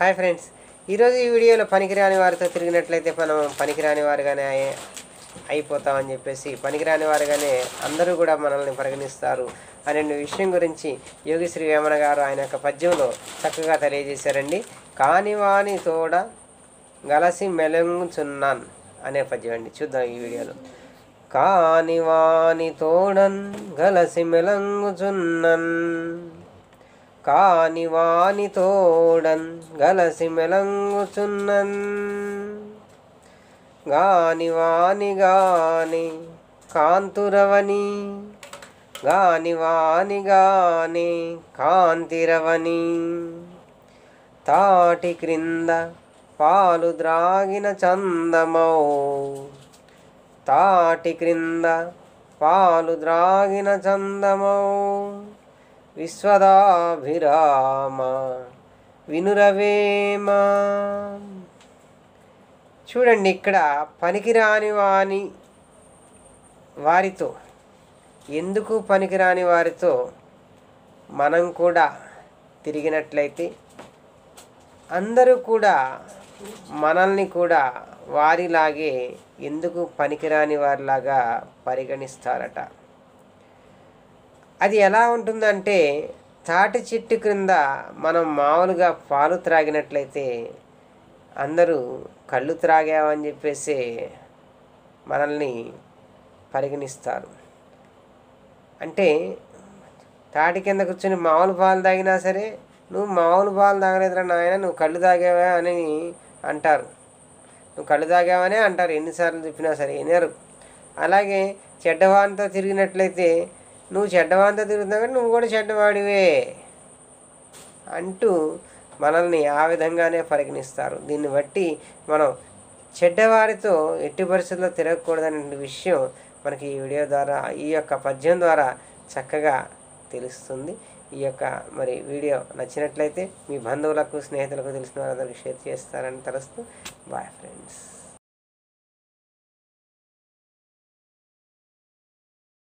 hi friends ఈరోజు ఈ వీడియోలో పనికిరాని వారితో తిరిగినట్లయితే మనం పనికిరాని వారుగానే అయి- అయిపోతామని చెప్పేసి పనికిరాని వారుగానే అందరూ కూడా మనల్ని పరిగణిస్తారు అనే విషయం గురించి యోగిశ్రీ వేమన గారు ఆయన యొక్క పద్యంలో చక్కగా తెలియజేశారండి కానివాని తోడ గలసి మెలంగుచున్నాన్ అనే పద్యం అండి చూద్దాం ఈ వీడియోలో కానివాని తోడన్ గలసి మెలంగుచున్నన్ కాని వాని తోడన్ గలసి మెలంగుచున్నన్ గాని వాని గాని కాంతురవని గాని వాని గాని కాంతిరవని తాటి క్రింద పాలు ద్రాగిన చందమౌ తాటి క్రింద పాలు ద్రాగిన చందమౌ విశ్వదాభిరామ వినురవేమ చూడండి ఇక్కడ పనికిరాని వాని వారితో ఎందుకు పనికిరాని వారితో మనం కూడా తిరిగినట్లయితే అందరూ కూడా మనల్ని కూడా వారిలాగే ఎందుకు పనికిరాని వారిలాగా పరిగణిస్తారట అది ఎలా ఉంటుందంటే తాటి చెట్టు క్రింద మనం మామూలుగా పాలు త్రాగినట్లయితే అందరూ కళ్ళు త్రాగామని చెప్పేసి మనల్ని పరిగణిస్తారు అంటే తాటి కింద కూర్చొని మామూలు పాలు తాగినా సరే నువ్వు మామూలు పాలు తాగలేదురా నాయన నువ్వు కళ్ళు తాగావా అని అంటారు నువ్వు కళ్ళు తాగావనే అంటారు ఎన్నిసార్లు చెప్పినా సరే వినరు అలాగే చెడ్డవానితో తిరిగినట్లయితే నువ్వు చెడ్డవానితో తిరుగుతున్నావు కానీ నువ్వు కూడా చెడ్డవాడివే అంటూ మనల్ని ఆ విధంగానే పరిగణిస్తారు దీన్ని బట్టి మనం చెడ్డవారితో ఎట్టి పరిస్థితుల్లో తిరగకూడదనే విషయం మనకి ఈ వీడియో ద్వారా ఈ యొక్క పద్యం ద్వారా చక్కగా తెలుస్తుంది ఈ యొక్క మరి వీడియో నచ్చినట్లయితే మీ బంధువులకు స్నేహితులకు తెలిసిన వారందరికీ షేర్ చేస్తారని తెలుస్తూ బాయ్ ఫ్రెండ్స్